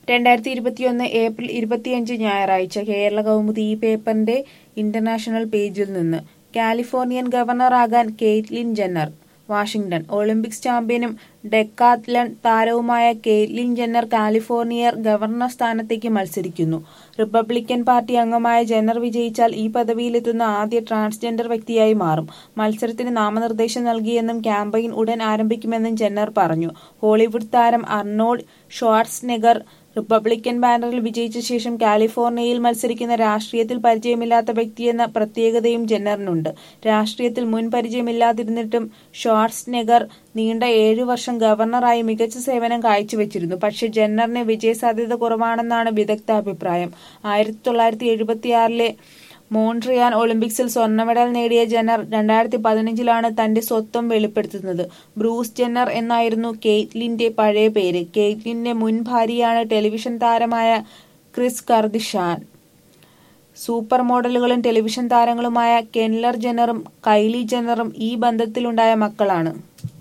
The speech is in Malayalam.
രണ്ടായിരത്തി ഇരുപത്തിയൊന്ന് ഏപ്രിൽ ഇരുപത്തിയഞ്ച് ഞായറാഴ്ച കേരള കൗമുദി ഈ പേപ്പറിന്റെ ഇന്റർനാഷണൽ പേജിൽ നിന്ന് കാലിഫോർണിയൻ ഗവർണറാകാൻ കെയ്റ്റ്ലിൻ ജെന്നർ വാഷിംഗ്ടൺ ഒളിമ്പിക്സ് ചാമ്പ്യനും ഡെക്കാത്ലൺ താരവുമായ കെയ്റ്റ്ലിൻ ജെന്നർ കാലിഫോർണിയർ ഗവർണർ സ്ഥാനത്തേക്ക് മത്സരിക്കുന്നു റിപ്പബ്ലിക്കൻ പാർട്ടി അംഗമായ ജെന്നർ വിജയിച്ചാൽ ഈ പദവിയിലെത്തുന്ന ആദ്യ ട്രാൻസ്ജെൻഡർ വ്യക്തിയായി മാറും മത്സരത്തിന് നാമനിർദ്ദേശം നൽകിയെന്നും ക്യാമ്പയിൻ ഉടൻ ആരംഭിക്കുമെന്നും ജെന്നർ പറഞ്ഞു ഹോളിവുഡ് താരം അർണോൾഡ് ഷ്വാർട്സ്നെഗർ റിപ്പബ്ലിക്കൻ ബാനറിൽ വിജയിച്ച ശേഷം കാലിഫോർണിയയിൽ മത്സരിക്കുന്ന രാഷ്ട്രീയത്തിൽ പരിചയമില്ലാത്ത വ്യക്തിയെന്ന പ്രത്യേകതയും ജെന്നറിനുണ്ട് രാഷ്ട്രീയത്തിൽ മുൻ പരിചയമില്ലാതിരുന്നിട്ടും ഷ്വാർട്സ്നെഗർ നീണ്ട ഏഴു വർഷം ഗവർണറായി മികച്ച സേവനം കാഴ്ചവെച്ചിരുന്നു പക്ഷേ ജെന്നറിന് വിജയസാധ്യത കുറവാണെന്നാണ് വിദഗ്ധ അഭിപ്രായം ആയിരത്തി തൊള്ളായിരത്തി എഴുപത്തിയാറിലെ മോൺട്രിയാൻ ഒളിമ്പിക്സിൽ സ്വർണ്ണ മെഡൽ നേടിയ ജെന്നർ രണ്ടായിരത്തി പതിനഞ്ചിലാണ് തന്റെ സ്വത്വം വെളിപ്പെടുത്തുന്നത് ബ്രൂസ് ജെന്നർ എന്നായിരുന്നു കെയ്റ്റ്ലിന്റെ പഴയ പേര് കെയ്റ്റ്ലിന്റെ മുൻ ഭാര്യയാണ് ടെലിവിഷൻ താരമായ ക്രിസ് കർദിഷാൻ സൂപ്പർ മോഡലുകളും ടെലിവിഷൻ താരങ്ങളുമായ കെൻലർ ജെന്നറും കൈലി ജെന്നറും ഈ ബന്ധത്തിലുണ്ടായ മക്കളാണ്